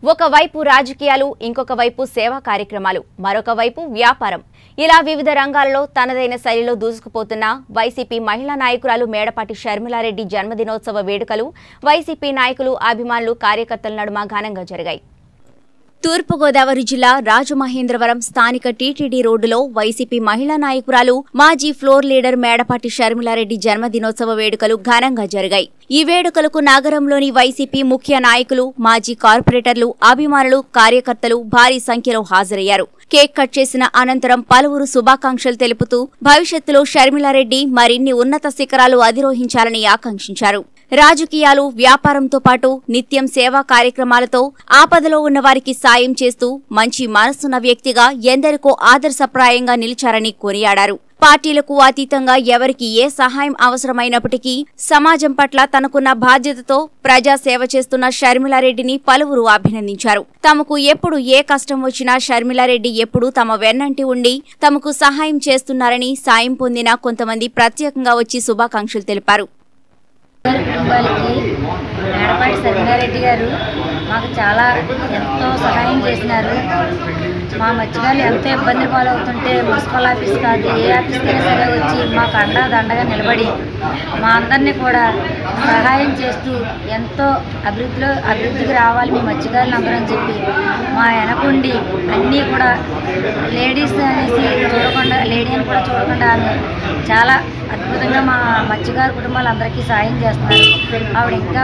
ఒకవైపు రాజకీయాలు ఇంకొక వైపు సేవా కార్యక్రమాలు మరొక వైపు వ్యాపారం ఇలా వివిధ రంగాలలో తనదైన శైలిలో దూసుకుపోతున్న వైసీపీ మహిళా నాయకురాలు మేడపాటి షర్మిలారెడ్డి జన్మదినోత్సవ వేడుకలు వైసీపీ నాయకులు అభిమానులు కార్యకర్తల నడుమ ఘనంగా జరిగాయి తూర్పుగోదావరి జిల్లా రాజమహేంద్రవరం స్థానిక టీటీడీ రోడ్డులో వైసీపీ మహిళా నాయకురాలు మాజీ ఫ్లోర్ లీడర్ మేడపాటి షర్మిలారెడ్డి జన్మదినోత్సవ వేడుకలు ఘనంగా జరిగాయి ఈ వేడుకలకు నగరంలోని వైసీపీ ముఖ్య నాయకులు మాజీ కార్పొరేటర్లు అభిమానులు కార్యకర్తలు భారీ సంఖ్యలో హాజరయ్యారు కేక్ కట్ చేసిన అనంతరం పలువురు శుభాకాంక్షలు తెలుపుతూ భవిష్యత్తులో షర్మిలారెడ్డి మరిన్ని ఉన్నత శిఖరాలు అధిరోహించాలని ఆకాంక్షించారు రాజకీయాలు వ్యాపారంతో పాటు నిత్యం సేవా కార్యక్రమాలతో ఆపదలో ఉన్న వారికి సాయం చేస్తూ మంచి మనసున్న వ్యక్తిగా ఎందరికో ఆదర్శప్రాయంగా నిలిచారని కొనియాడారు పార్టీలకు అతీతంగా ఎవరికి ఏ సహాయం అవసరమైనప్పటికీ సమాజం పట్ల తనకున్న బాధ్యతతో ప్రజా సేవ చేస్తున్న షర్మిలారెడ్డిని పలువురు అభినందించారు తమకు ఎప్పుడు ఏ కష్టం వచ్చినా షర్మిలారెడ్డి ఎప్పుడూ తమ వెన్నంటి ఉండి తమకు సహాయం చేస్తున్నారని సాయం పొందిన కొంతమంది ప్రత్యేకంగా వచ్చి శుభాకాంక్షలు తెలిపారు గారి కుటుంబాలకి మేడపాటి సత్యనారెడ్డి గారు మాకు చాలా ఎంతో సహాయం చేసినారు మా మత్స్యకారులు ఎంతో ఇబ్బంది పాలవుతుంటే మున్సిపల్ ఆఫీస్ కాదు ఏ ఆఫీస్కైనా సరే వచ్చి మాకు అండా దండగా నిలబడి మా అందరినీ కూడా సహాయం చేస్తూ ఎంతో అభివృద్ధిలో అభివృద్ధికి రావాలి మీ మత్స్యకారులు అందరూ అని చెప్పి మా వెనకుండి అన్నీ కూడా లేడీస్ అనేసి చూడకుండా లేడీ అని కూడా చూడకుండా ఆమె చాలా అద్భుతంగా మా మత్స్యకారు కుటుంబాలందరికీ సాయం చేస్తున్నారు ఆవిడ ఇంకా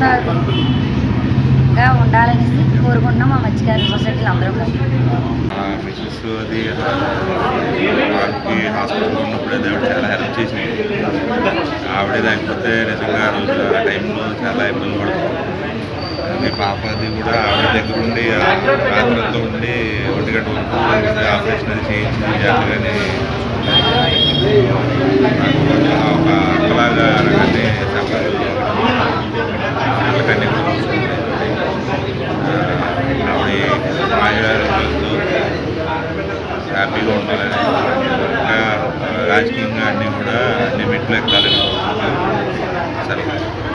ఉన్నతంగా ఉండాలనేసి కోరుకుంటున్నాం మా మత్స్యకారు సొసైటీలు అందరూ కూడా మా మిస్సెస్ అది వాళ్ళకి హాస్పిటల్లో ఉన్నప్పుడు అది ఆవిడ చాలా హెల్ప్ చేసింది ఆవిడ లేకపోతే నిజంగా ఆ రోజు ఆ టైంలో చాలా ఇబ్బంది పడుతుంది మీ పాప అది కూడా ఆవిడ దగ్గర ఉండి ఆ రాత్రంతా ఉండి ఒంటి గంట వరకు అది ఆపరేషన్ అది చేయించింది జాగ్రత్తగానే నాకు కొంచెం ఒక అక్కలాగా అలాగనే చెప్పాలి వాళ్ళకన్నీ కూడా చూసుకుంది. ఆవిడ ఆయురారోగ్యాలతో హ్యాపీగా ఉండాలని ఇంకా రాజకీయంగా అన్నీ కూడా అన్ని మెట్లు ఎక్కాలని సరే